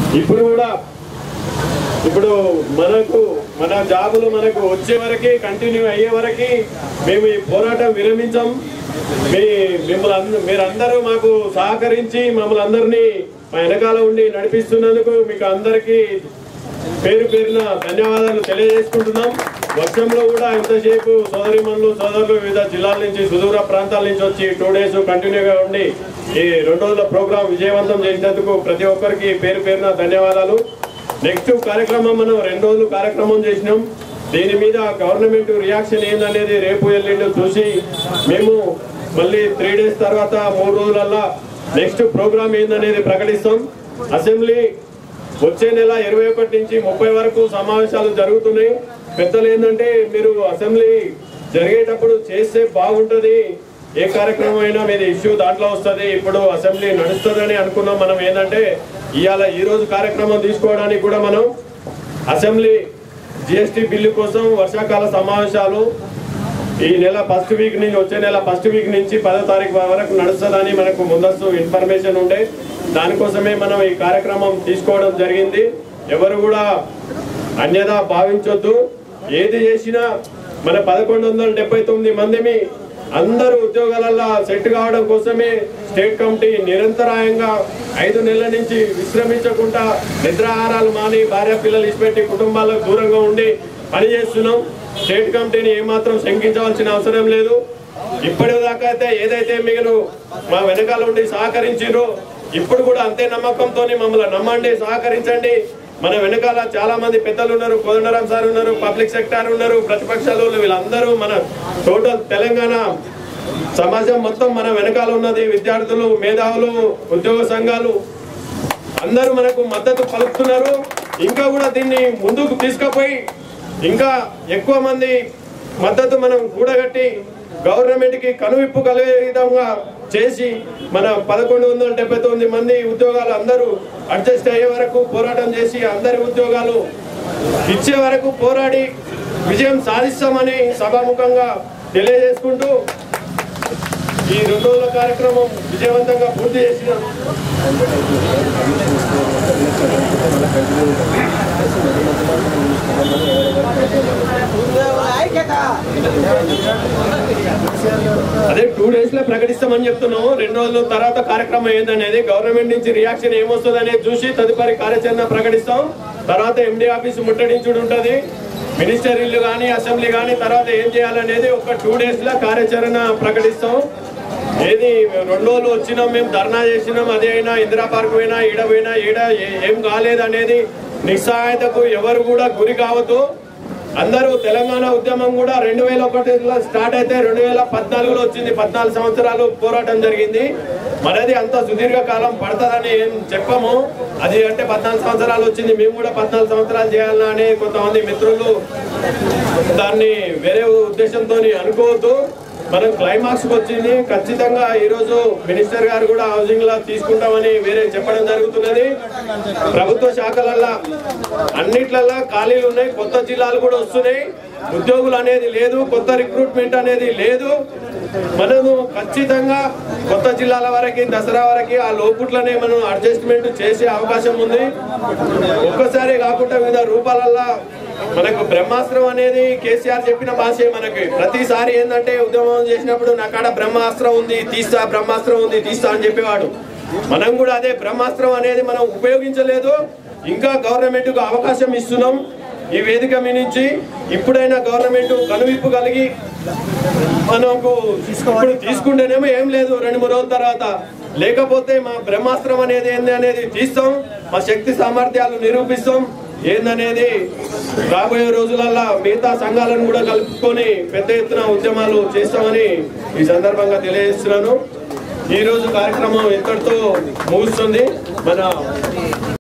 ఇప్పుడు కూడా ఇప్పుడు మనకు మన జాబులు మనకు వచ్చే వరకి కంటిన్యూ అయ్యే వరకి మేము ఈ పోరాటం విరమించాం మీ మిమ్మల్ని అంద- మీరందరూ మాకు సహకరించి మమ్మల్ని అందరినీ మా వెనకాల ఉండి నడిపిస్తున్నందుకు మీకు అందరికీ పేరు పేరున ధన్యవాదాలు తెలియజేసుకుంటున్నాం వర్షంలో కూడా ఇంతసేపు సోదరిమణులు సోదరులు వివిధ జిల్లాల నుంచి సుదూర ప్రాంతాల నుంచి వచ్చి టూ డేస్ కంటిన్యూగా ఉండి ఈ రెండు రోజుల ప్రోగ్రాం విజయవంతం చేసినందుకు ప్రతి ఒక్కరికి పేరు పేరున ధన్యవాదాలు నెక్స్ట్ కార్యక్రమం మనం రెండు రోజులు కార్యక్రమం చేసినాం దీని మీద గవర్నమెంట్ రియాక్షన్ ఏందనేది రేపు ఎల్లుండి చూసి మేము మళ్ళీ త్రీ డేస్ తర్వాత మూడు రోజులల్లా నెక్స్ట్ ప్రోగ్రామ్ ఏందనేది ప్రకటిస్తాం అసెంబ్లీ వచ్చే నెల ఇరవై ఒకటి నుంచి ముప్పై వరకు సమావేశాలు జరుగుతున్నాయి పెద్దలు ఏంటంటే మీరు అసెంబ్లీ జరిగేటప్పుడు చేస్తే బాగుంటది ఏ కార్యక్రమం అయినా మీది ఇష్యూ దాంట్లో వస్తుంది ఇప్పుడు అసెంబ్లీ నడుస్తుందని అనుకున్నాం మనం ఏంటంటే ఇవాళ ఈ రోజు కార్యక్రమం తీసుకోవడానికి కూడా మనం అసెంబ్లీ జిఎస్టీ బిల్లు కోసం వర్షాకాల సమావేశాలు ఈ నెల ఫస్ట్ వీక్ నుంచి వచ్చే నెల ఫస్ట్ వీక్ నుంచి పదో తారీఖు వరకు నడుస్తుందని మనకు ముందస్తు ఇన్ఫర్మేషన్ ఉండే దానికోసమే మనం ఈ కార్యక్రమం తీసుకోవడం జరిగింది ఎవరు కూడా అన్యదా భావించొద్దు ఏది చేసినా మన పదకొండు వందల డెబ్బై తొమ్మిది మందిమి అందరూ ఉద్యోగాలలో సెట్ కావడం కోసమే స్టేట్ కమిటీ నిరంతరాయంగా ఐదు నెలల నుంచి విశ్రమించకుండా నిద్రాహారాలు మాని భార్య పిల్లలు ఇచ్చిపెట్టి కుటుంబాలకు దూరంగా ఉండి పనిచేస్తున్నాం స్టేట్ కమిటీని ఏమాత్రం శంకించవలసిన అవసరం లేదు ఇప్పటిదాకా అయితే ఏదైతే మీరు మా వెనకాల ఉండి సహకరించారో ఇప్పుడు కూడా అంతే నమ్మకంతో మమ్మల్ని నమ్మండి సహకరించండి మన వెనకాల చాలా మంది పెద్దలు ఉన్నారు కోదండరాం సార్ ఉన్నారు పబ్లిక్ సెక్టార్ ఉన్నారు ప్రతిపక్షాలు వీళ్ళందరూ మన టోటల్ తెలంగాణ సమాజం మొత్తం మన వెనకాల ఉన్నది విద్యార్థులు మేధావులు ఉద్యోగ సంఘాలు అందరూ మనకు మద్దతు పలుకుతున్నారు ఇంకా కూడా దీన్ని ముందుకు తీసుకుపోయి ఇంకా ఎక్కువ మంది మద్దతు మనం కూడగట్టి గవర్నమెంట్ కి కనువిప్పు కలిగే విధంగా చేసి మన పదకొండు వందల డెబ్బై తొమ్మిది మంది ఉద్యోగాలు అందరూ అడ్జస్ట్ అయ్యే వరకు పోరాటం చేసి అందరి ఉద్యోగాలు ఇచ్చే వరకు పోరాడి విజయం సాధిస్తామని సభాముఖంగా తెలియజేసుకుంటూ ఈ రెండు రోజుల కార్యక్రమం విజయవంతంగా పూర్తి చేసిన అదే టూ డేస్ లో ప్రకటిస్తామని చెప్తున్నాము రెండు రోజుల తర్వాత కార్యక్రమం ఏందనేది గవర్నమెంట్ నుంచి రియాక్షన్ ఏమొస్తుంది అనేది చూసి తదుపరి కార్యాచరణ ప్రకటిస్తాం తర్వాత ఎండి ఆఫీస్ ముట్టడించుడు ఉంటది మినిస్టర్ ఇల్లు కానీ అసెంబ్లీ కానీ తర్వాత ఏం చేయాలనేది ఒక టూ డేస్ లో కార్యాచరణ ప్రకటిస్తాం ఏది రెండు రోజులు వచ్చినాం మేము ధర్నా చేసినాం అదే అయినా ఇందిరా పార్క్ పోయినా ఈడ పోయినా ఈడ ఏ- ఏం కాలేదు అనేది నిస్సహాయతకు ఎవరు కూడా గురి కావద్దు అందరూ తెలంగాణ ఉద్యమం కూడా రెండు వేల ఒకటిలో స్టార్ట్ అయితే రెండు వేల పద్నాలుగులో వచ్చింది పద్నాలుగు సంవత్సరాలు పోరాటం జరిగింది మనది అంత సుదీర్ఘ కాలం పడుతుందని ఏం చెప్పము అది అంటే పద్నాలుగు సంవత్సరాలు వచ్చింది మేము కూడా పద్నాలుగు సంవత్సరాలు చేయాలని అని కొంతమంది మిత్రులు దాన్ని వేరే ఉద్దేశంతో అనుకోవద్దు మనం క్లైమాక్స్ వచ్చింది ఖచ్చితంగా ఈ రోజు మినిస్టర్ గారు కూడా హౌసింగ్ లా తీసుకుంటామని వేరే చెప్పడం జరుగుతున్నది ప్రభుత్వ శాఖలల్లా అన్నిట్లల్లా ఖాళీలు ఉన్నాయి కొత్త జిల్లాలు కూడా వస్తున్నాయి ఉద్యోగులు అనేది లేదు కొత్త రిక్రూట్మెంట్ అనేది లేదు మనము ఖచ్చితంగా కొత్త జిల్లాల వరకు దసరా వరకు ఆ లోపుట్లనే మనం అడ్జస్ట్మెంట్ చేసే అవకాశం ఉంది ఒక్కసారి కాకుండా వివిధ రూపాలల్లా మనకు బ్రహ్మాస్త్రం అనేది కేసీఆర్ చెప్పిన భాషే మనకి ప్రతిసారి ఏంటంటే ఉద్యమం చేసినప్పుడు నా కాడ బ్రహ్మాస్త్రం ఉంది తీస్తా బ్రహ్మాస్త్రం ఉంది తీస్తా అని చెప్పేవాడు మనం కూడా అదే బ్రహ్మాస్త్రం అనేది మనం ఉపయోగించలేదు ఇంకా గవర్నమెంట్ కు అవకాశం ఇస్తున్నాం ఈ వేదిక మీ నుంచి ఇప్పుడైనా గవర్నమెంట్ కనువిప్పు కలిగి మనకు ఇప్పుడు తీసుకుంటేనేమో ఏం లేదు రెండు మూడు రోజుల తర్వాత లేకపోతే మా బ్రహ్మాస్త్రం అనేది ఏంది అనేది తీస్తాం మా శక్తి సామర్థ్యాలు నిరూపిస్తాం ఏందనేది రాబోయే రోజులల్లా మిగతా సంఘాలను కూడా కలుపుకొని పెద్ద ఎత్తున ఉద్యమాలు చేస్తామని ఈ సందర్భంగా తెలియజేస్తున్నాను ఈ రోజు కార్యక్రమం ఇంతటితో ముగుస్తుంది మన